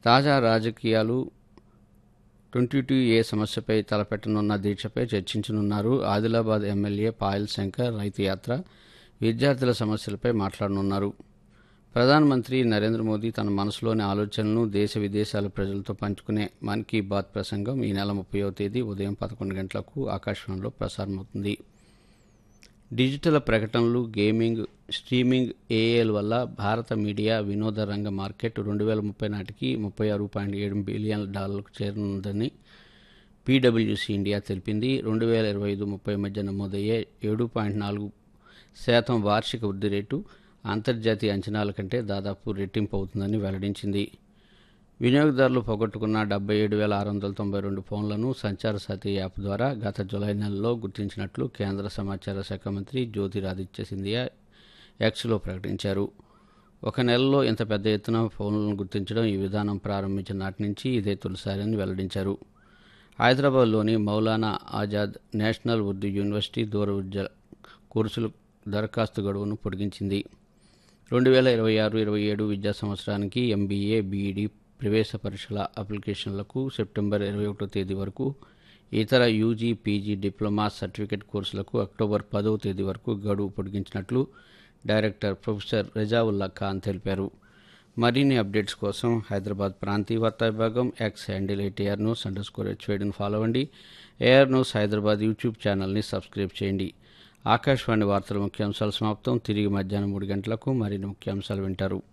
తాజా రాజకీయాలు twenty two ఏ సమస్యపై తలపెట్టనున్న దీక్షపై చర్చించనున్నారు ఆదిలాబాద్ ఎమ్మెల్యే పాయల్ శంకర్ రైతు యాత్ర విద్యార్థుల సమస్యలపై మాట్లాడనున్నారు ప్రధానమంత్రి నరేంద్ర మోదీ తన మనసులోని ఆలోచనలను దేశ విదేశాల ప్రజలతో పంచుకునే మన్ కీ బాత్ ప్రసంగం ఈ నెల ముప్పైవ తేదీ ఉదయం పదకొండు గంటలకు ఆకాశవాణిలో ప్రసారమవుతుంది డిజిటల్ ప్రకటనలు గేమింగ్ స్ట్రీమింగ్ ఏఏల వల్ల భారత మీడియా వినోద రంగ మార్కెట్ రెండు వేల ముప్పై నాటికి ముప్పై ఆరు పాయింట్ ఏడు బిలియన్ డాలర్లకు చేరనుందని పీడబ్ల్యూసీ ఇండియా తెలిపింది రెండు వేల ఇరవై ఐదు ముప్పై మధ్య నమోదయ్యే ఏడు పాయింట్ నాలుగు శాతం వార్షిక వృద్ధి రేటు అంతర్జాతీయ అంచనాల కంటే దాదాపు రెట్టింపు అవుతుందని వెల్లడించింది వినియోగదారులు పోగొట్టుకున్న డెబ్బై ఏడు వేల ఆరు వందల తొంభై రెండు ఫోన్లను సంచార సాతి యాప్ ద్వారా గత జులై నెలలో గుర్తించినట్లు కేంద్ర సమాచార శాఖ మంత్రి జ్యోతిరాదిత్య సింధియా ఎక్స్లో ప్రకటించారు ఒక నెలలో ఇంత పెద్ద ఎత్తున ఫోన్లను గుర్తించడం ఈ విధానం ప్రారంభించిన నాటి నుంచి ఇదే తొలిసారని వెల్లడించారు హైదరాబాద్లోని మౌలానా ఆజాద్ నేషనల్ ఉర్దూ యూనివర్సిటీ దూర విద్య కోర్సులు దరఖాస్తు గడువును పొడిగించింది రెండు వేల ఇరవై ఆరు ఇరవై ఏడు విద్యా సంవత్సరానికి ఎంబీఏ బీఈడి ప్రవేశ పరీక్షల అప్లికేషన్లకు సెప్టెంబర్ ఇరవై ఒకటో తేదీ వరకు ఇతర యూజీ పీజీ డిప్లొమా సర్టిఫికేట్ కోర్సులకు అక్టోబర్ పదవ తేదీ వరకు గడువు పొడిగించినట్లు డైరెక్టర్ ప్రొఫెసర్ రజావుల్లా ఖాన్ తెలిపారు మరిన్ని అప్డేట్స్ కోసం హైదరాబాద్ ప్రాంతీయ వార్తా విభాగం X handle AIR news underscore హెచ్వేడిని ఫాలో అవ్వండి ఏఆర్ న్యూస్ హైదరాబాద్ యూట్యూబ్ ఛానల్ని సబ్స్క్రైబ్ చేయండి ఆకాశవాణి వార్తల ముఖ్యాంశాలు సమాప్తం తిరిగి మధ్యాహ్నం మూడు గంటలకు మరిన్ని ముఖ్యాంశాలు వింటారు